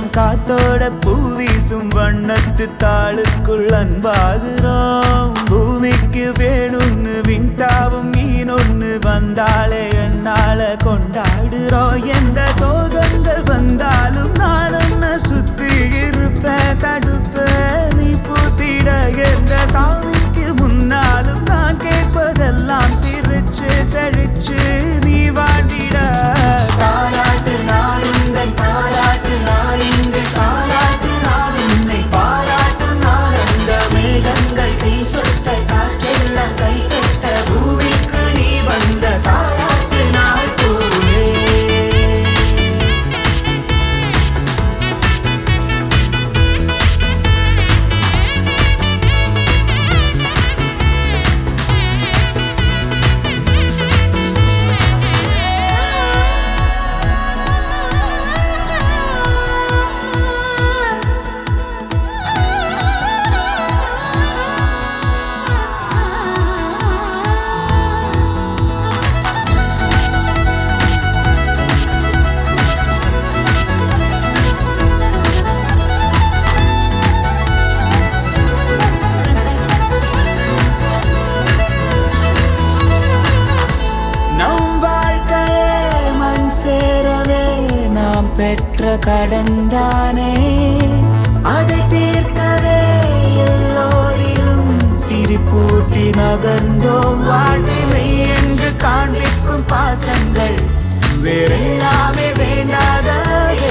இளம் காத்தோட பூ வீசும் வண்ணத்து தாளுக்குள் அன்பாகிறோம் பூமிக்கு வேணும்னு விண்தாவும் மீனொன்னு வந்தாலே என்னால கொண்டாடுறோம் எந்த சோகங்கள் வந்தாலும் நான் உன்னை சுத்தி இருப்பேன் தடுப்பேன் நீ பூத்திட எந்த சாமிக்கு முன்னாலும் நான் கேட்பதெல்லாம் சிரிச்சு செழிச்சு நீ வாழ்ந்திட தாராட்டு நான் உங்கள் பாராட்டு நான் இங்கு தாராட்டு நான் உன்னை பாராட்டு நான் அந்த மேகங்கள் நீ சொட்ட காற்றெல்லாம் கை கட்ட பூமிக்கு நீ வந்த தாராட்டு நாள் பூவே நம் வாழ்க்கையே மண் சேரவே நாம் பெற்ற கடன்தானே அதை தீர்க்கவே எல்லோரிலும் சிரிப்பூட்டி நகர்ந்தோம் வாழ்வினை என்று காண்பிக்கும் பாசங்கள் வேறெல்லாமே வேண்டாத